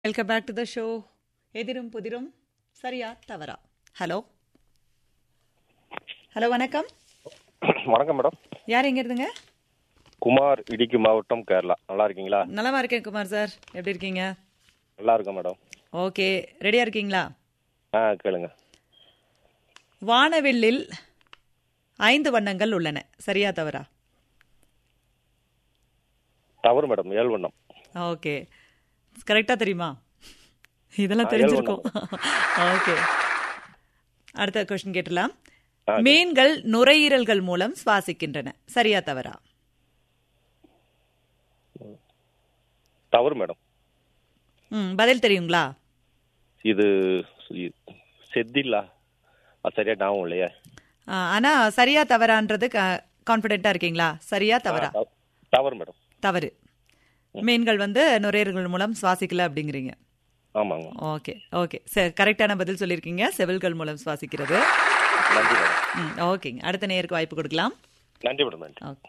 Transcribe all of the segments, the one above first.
Welcome back to the show எதிரும் புதிரும் சரியா தவறா ஹலோ ஹலோ வணக்கம் வணக்கம் மேடம் யார் எங்க இருந்துங்க குமார் இடுக்கி மாவட்டம் கேரளா நல்லா இருக்கீங்களா நலமா இருக்கேன் குமார் சார் எப்படி இருக்கீங்க நல்லா இருக்கேன் மேடம் ஓகே ரெடியா இருக்கீங்களா ஆ கேளுங்க வானவில்லில் ஐந்து வண்ணங்கள் உள்ளன சரியா தவறா தவறு மேடம் ஏழு வண்ணம் ஓகே கரெக்டா தெரியுமா இதெல்லாம் ஆ, தெரிஞ்சிருக்கும் ஓகே அடுத்த கொஸ்டின் கேட்டலாம் ஆ, மீன்கள் நுரையீரல்கள் மூலம் சுவாசிக்கின்றன சரியா தவறா தவறு மேடம் ம் பதில் தெரியுங்களா இது இ- செத்தில்லா அது சரியா ஞாபகம் இல்லையே ஆ, ஆனா சரியா தவறான்றது கான்பிடென்ட்டா இருக்கீங்களா சரியா தவறா ஆ, தவ- தவறு மேடம் தவறு மீன்கள் வந்து நுரையீரல்கள் மூலம் சுவாசிக்கல அப்படிங்கிறீங்க ஆமாங்க ஓகே ஓகே சரி கரெக்டான பதில் சொல்லியிருக்கீங்க செவில்கள் மூலம் சுவாசிக்கிறது நன்றி மேடம் ம் ஓகேங்க அடுத்த நேருக்கு வாய்ப்பு கொடுக்கலாம் நன்றி மேடம் நன்றி okay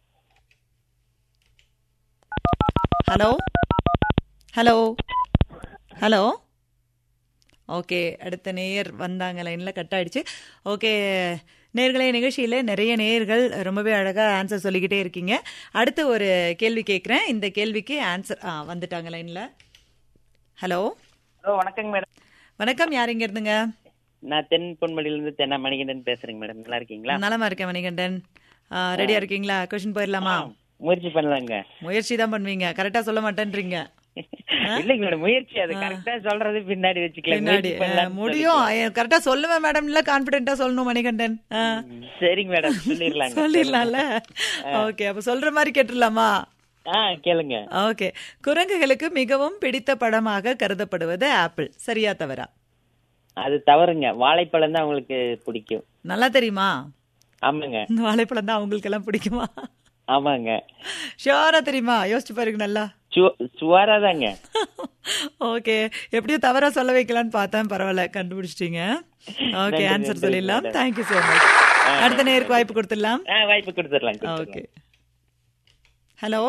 hello hello hello okay அடுத்த நேயர் வந்தாங்க லைனில் கட் ஆயிடுச்சு ஓகே நேர்களே நிகழ்ச்சியில் நிறைய நேயர்கள் ரொம்பவே அழகாக ஆன்சர் சொல்லிக்கிட்டே இருக்கீங்க அடுத்து ஒரு கேள்வி கேட்குறேன் இந்த கேள்விக்கு ஆன்சர் ஆ வந்துட்டாங்க லைனில் ஹலோ ஹலோ வணக்கங்க மேடம் வணக்கம் யார் இங்க இருந்துங்க நான் தென் பொன்மொழியிலிருந்து தென்னா மணிகண்டன் பேசுறேங்க மேடம் நல்லா இருக்கீங்களா நலமா இருக்கேன் மணிகண்டன் ரெடியா இருக்கீங்களா கொஸ்டின் போயிடலாமா முயற்சி பண்ணலாங்க முயற்சி தான் பண்ணுவீங்க கரெக்டா சொல்ல மாட்டேன்றீங்க இல்லைங்க மேடம் முயற்சி அது கரெக்டா சொல்றது பின்னாடி வச்சுக்கலாம் பின்னாடி முயற்சி பண்ணலாம்னு முடியும் கரெக்டா சொல்லுவேன் மேடம் இல்ல கான்பிடென்ட்டா சொல்லணும் மணிகண்டன் ஆ. சொல்லி. சரிங்க மேடம் சொல்லிடலாங்க சொல்லிடலாம்ல ஓகே அப்ப சொல்ற மாதிரி கேட்டுடலாமா ஆ கேளுங்க ஓகே குரங்குகளுக்கு மிகவும் பிடித்த பழமாக கருதப்படுவது ஆப்பிள் சரியா தவறா அது தவறுங்க வாழைப்பழம் தான் அவங்களுக்கு பிடிக்கும் நல்லா தெரியுமா ஆமாங்க இந்த வாழைப்பழம் தான் அவங்களுக்கு எல்லாம் பிடிக்குமா ஆமாங்க ஷியோரா தெரியுமா யோசிச்சு பாருங்க நல்லா சு- சுவாரா தாங்க ஓகே எப்படியும் தவறா சொல்ல வைக்கலாம்னு பார்த்தேன் பரவாயில்ல கண்டுபிடிச்சிட்டீங்க ஓகே நன்றி, ஆன்சர் நன்றி, சொல்லிடலாம் madam. தேங்க்யூ ஸோ மச் அடுத்த நேருக்கு வாய்ப்பு கொடுத்துடலாம் ஆ வாய்ப்பு கொடுத்துடலாம் ஓகே ஹலோ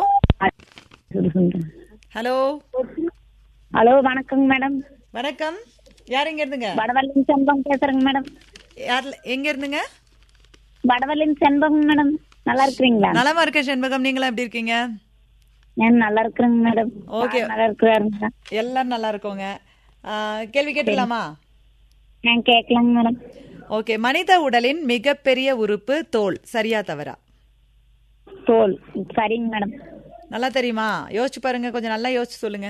ஹலோ ஹலோ வணக்கங்க மேடம் வணக்கம் யார் எங்க இருந்துங்க வடவள்ளின் செண்பகம் பேசுறேங்க மேடம் யார் எங்க இருந்துங்க வடவள்ளின் செண்பகம் மேடம் நல்லா இருக்கிறீங்களா நலமா இருக்கேன் செண்பகம் நீங்களா எப்படி இருக்கீங்க நான் நல்லா இருக்கிறேங்க மேடம் Okay. நல்லா இருக்கிறாருங்க எல்லாரும் நல்லா இருக்கோங்க ஆ, கேள்வி கேட்டலாமா நான் கேட்கலாங்க மேடம் ஓகே மனித உடலின் மிகப்பெரிய உறுப்பு தோல் சரியா தவறா தோல் சரிங்க மேடம் நல்லா தெரியுமா யோசிச்சு பாருங்க கொஞ்சம் நல்லா யோசிச்சு சொல்லுங்க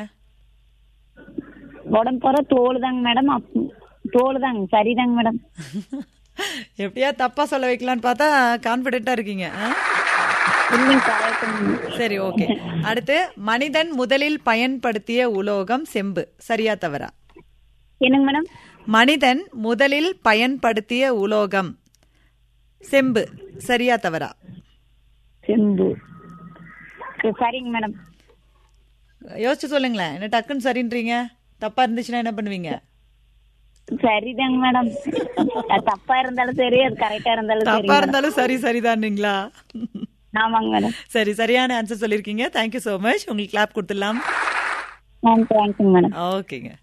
உடம்பு போற தோல் தாங்க மேடம் அப்- தோல் தாங்க சரிதாங்க மேடம் எப்படியா தப்பா சொல்ல வைக்கலாம்னு பார்த்தா கான்பிடென்ட்டா இருக்கீங்க ஆ? இல்லைங்க கரெக்டுங்க சரி ஓகே அடுத்து மனிதன் முதலில் பயன்படுத்திய உலோகம் செம்பு சரியா தவறா என்னங்க மேடம் மனிதன் முதலில் பயன்படுத்திய உலோகம் செம்பு சரியா தவறா செம்பு சரி, சரிங்க மேடம் யோசிச்சு சொல்லுங்களேன் என்ன டக்குன்னு சரின்றீங்க தப்பா இருந்துச்சுன்னா என்ன பண்ணுவீங்க சரிதாங்க மேடம் அது தப்பா இருந்தாலும் சரி அது கரெக்டா இருந்தாலும் சரி தப்பா இருந்தாலும் சரி சரிதானுங்களா ஆமாங்க மேடம் சரி சரியான ஆன்சர் சொல்லியிருக்கீங்க தேங்க்யூ ஸோ மச் உங்களுக்கு கிளாப் கொடுத்துடலாம் தேங்க்யூங்க மேடம் ஓகேங்க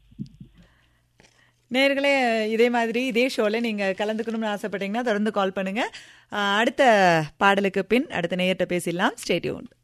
நேர்களே இதே மாதிரி இதே ஷோவில் நீங்கள் கலந்துக்கணும்னு ஆசைப்பட்டீங்கன்னா தொடர்ந்து கால் பண்ணுங்க ஆஹ் அடுத்த பாடலுக்கு பின் அடுத்த நேயர்கிட்ட பேசிடலாம் ஸ்டேட்யூன்